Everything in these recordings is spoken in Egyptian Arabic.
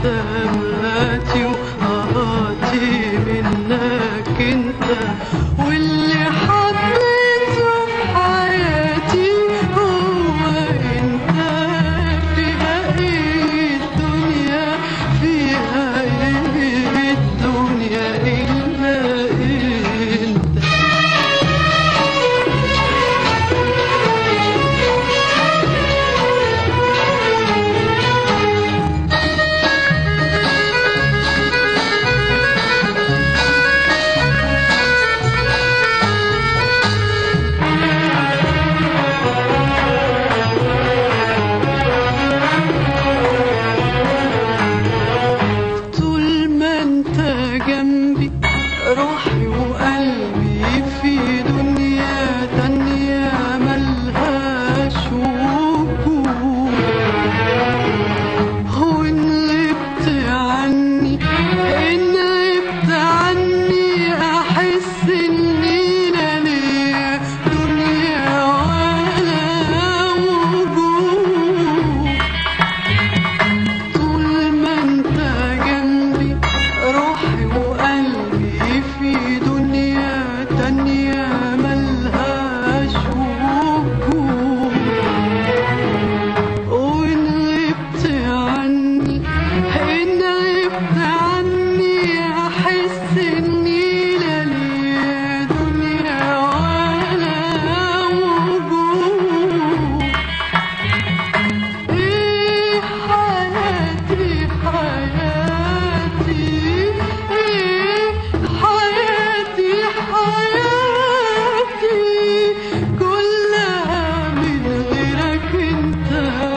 ابتساماتي وقهاتي منك انت واللي حبيته في حياتي هو انت فيها ايه الدنيا فيها ايه الدنيا الا انت طول ما انت جنبي روحي وقلبي في دنيا تانية ملهاش وجود هو ان غبت عني ان غبت عني احس اني لا ليا دنيا ولا وجود طول ما انت جنبي روحي وقلبي في دنيا تانية ملهاش وجود وإن غبت عني إن غبت عني أحس إني لا ليا دنيا ولا وجود إيه حياتي حياتي إيه حياتي حياتي كلها من غيرك أنت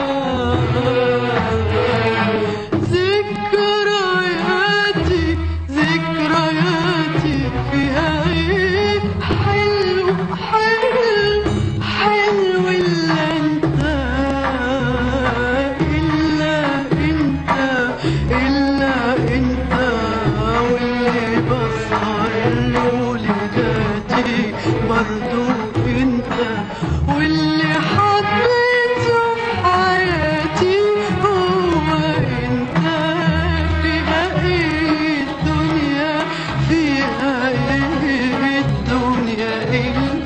ذكرياتي ذكرياتي فيها إيه حلو حلو حلو إلا أنت إلا أنت إلا أنت واللي بسهر له لذاتي برضو أنت واللي حبيته في حياتي هو أنت فيها إيه الدنيا فيها إيه الدنيا إلا